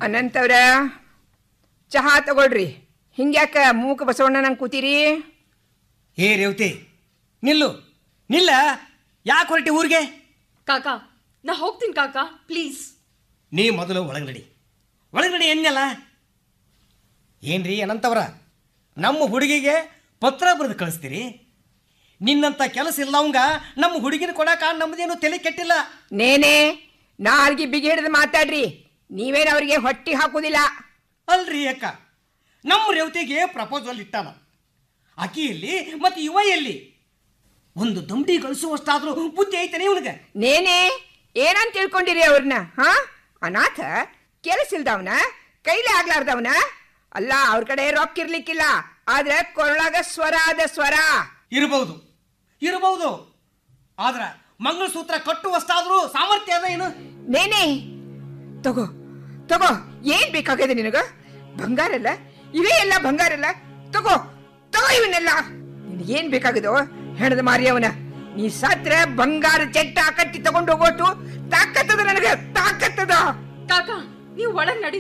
ಅನಂತವ್ರ ಚಹಾ ತಗೊಳ್ರಿ ಹಿಂಗ್ಯಾಕ ಮೂಕ ಬಸವಣ್ಣನಂಗೆ ಕೂತೀರಿ ಏ ರೇವತಿ ನಿಲ್ಲು ನಿಲ್ಲ ಯಾಕೆ ಹೊರಟಿ ಊರಿಗೆ ಕಾಕ ನಾ ಹೋಗ್ತೀನಿ ಕಾಕ ಪ್ಲೀಸ್ ನೀ ಮೊದಲು ಒಳಗೆ ನಡಿ ಒಳಗೆ ನಡಿ ಎನ್ನಲ್ಲ ಏನ್ರಿ ಅನಂತವ್ರ ನಮ್ಮ ಹುಡುಗಿಗೆ ಪತ್ರ ಬರೆದು ಕಳಿಸ್ತೀರಿ ನಿನ್ನಂಥ ಕೆಲಸ ಇಲ್ಲ ಅವಂಗ ನಮ್ಮ ಹುಡುಗಿನ ಕೊಡಾಕ ನಮ್ದೇನು ತಲೆ ಕೆಟ್ಟಿಲ್ಲ ನೇನೆ ನಾಲ್ಗಿ ಬಿಗಿ ಹಿಡಿದು ಮಾತಾಡ್ರಿ ನೀವೇನು ಅವ್ರಿಗೆ ಹೊಟ್ಟಿ ಹಾಕುದಿಲ್ಲ ಅಲ್ರಿ ಅಕ್ಕ ನಮ್ಮ ರೇವತಿಗೆ ಪ್ರಪೋಸಲ್ ಇಟ್ಟಾನ ಆಕಿ ಎಲ್ಲಿ ಮತ್ತು ಇವ ಎಲ್ಲಿ ಒಂದು ದಂಡಿ ಗಳಿಸುವಷ್ಟಾದ್ರೂ ಬುದ್ಧಿ ಐತನೆ ಇವನಿಗೆ ನೇನೆ ಏನಂತ ತಿಳ್ಕೊಂಡಿರಿ ಅವ್ರನ್ನ ಹಾ ಅನಾಥ ಕೆಲಸ ಇಲ್ದವನ ಕೈಲಿ ಆಗ್ಲಾರ್ದವನ ಅಲ್ಲ ಅವ್ರ ಕಡೆ ರೊಕ್ಕ ಇರ್ಲಿಕ್ಕಿಲ್ಲ ಆದ್ರೆ ಕೊರಳಾಗ ಸ್ವರ ಅದ ಸ್ವರ ಇರಬಹುದು ಇರಬಹುದು ಆದ್ರ ಮಂಗಳಸೂತ್ರ ಕಟ್ಟುವಷ್ಟಾದ್ರೂ ಸಾಮರ್ಥ್ಯ ಅದ ಏನು ನೇನೆ ತಗೋ ತಗೋ ಏನ್ ಬೇಕಾಗಿದೆ ನಿನಗ ಬಂಗಾರ ಅಲ್ಲ ಇವೇ ಎಲ್ಲ ಬಂಗಾರ ಅಲ್ಲ ತಗೋ ತಗೋ ಇವನ್ನೆಲ್ಲ ನಿನಗೇನ್ ಬೇಕಾಗಿದೋ ಹೆಣದ ಮಾರಿಯವನ ನೀ ಸತ್ರ ಬಂಗಾರ ಚೆಟ್ಟ ಕಟ್ಟಿ ತಗೊಂಡು ಹೋಗೋಟು ತಾಕತ್ತದ ನನಗೆ ತಾಕತ್ತದ ಕಾಕ ನೀವು ಒಳಗ್ ನಡಿ